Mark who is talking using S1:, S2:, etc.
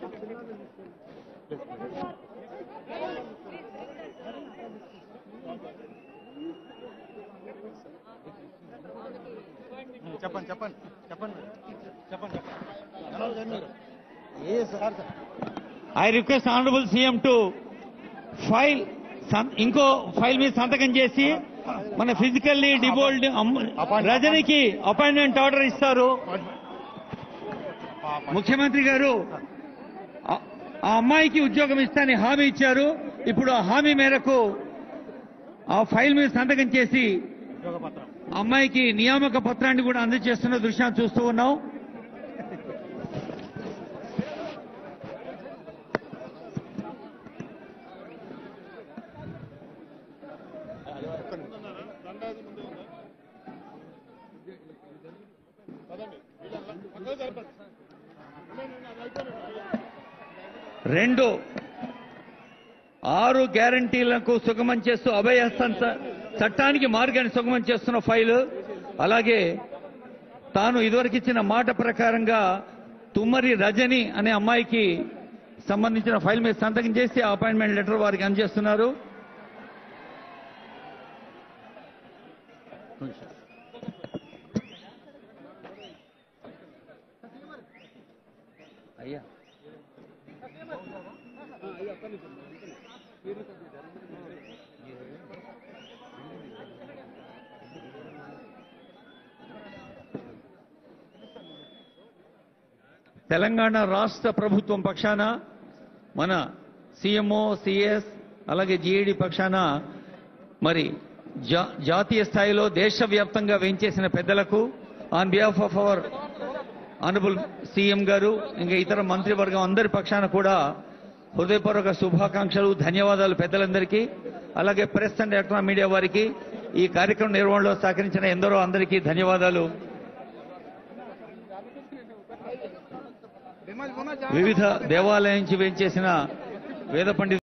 S1: చెప్పండి చెప్పండి చెప్పండి చెప్పండి చెప్పండి ఏ sir sir
S2: I request honourable CM to file సం- ఇంకో ఫైల్ మీద సంతకం చేసి మన ఫిజికల్లీ డిబోల్డ్ రజనికి అపాయింట్మెంట్ ఆర్డర్ ఇస్తారు ముఖ్యమంత్రి గారు ఆ- ఆ అమ్మాయికి ఉద్యోగం ఇస్తానని హామీ ఇచ్చారు ఇప్పుడు ఆ హామీ మేరకు ఆ ఫైల్ మీద సంతకం చేసి
S1: ఉద్యోగ పత్రం
S2: ఆ అమ్మాయికి నియామక పత్రాన్ని కూడా అందజేస్తున్న దృశ్యాన్ని చూస్తూ ఉన్నాం రెండు ఆరు గ్యారంటీలకు సుగమం చేస్తూ అభయహస్తం చ- చట్టానికి మార్గాన్ని సుగమం చేస్తున్న ఫైలు అలాగే తాను ఇదివరకు ఇచ్చిన మాట ప్రకారంగా తుమ్మరి రజని అనే అమ్మాయికి సంబంధించిన ఫైల్ మీద సంతకం చేసి ఆ అపాయింట్మెంట్ లెటర్ వారికి అందజేస్తున్నారు అయ్యా తెలంగాణ రాష్ట్ర ప్రభుత్వం పక్షాన మన సీఎంఓ సిఎస్ అలాగే జీఏడీ పక్షాన మరి జా- జాతీయ స్థాయిలో దేశవ్యాప్తంగా వేయించేసిన పెద్దలకు on behalf of our honourable CM గారు ఇంకా ఇతర మంత్రివర్గం అందరి పక్షాన కూడా హృదయపూర్వక శుభాకాంక్షలు ధన్యవాదాలు పెద్దలందరికీ అలాగే ప్రెస్ అండ్ ఎలక్ట్రానిక్ మీడియా వారికి ఈ కార్యక్రమం నిర్వహణలో సహకరించిన ఎందరో అందరికీ ధన్యవాదాలు వివిధ దేవాలయం నుంచి వేయించేసిన వేద పండితులు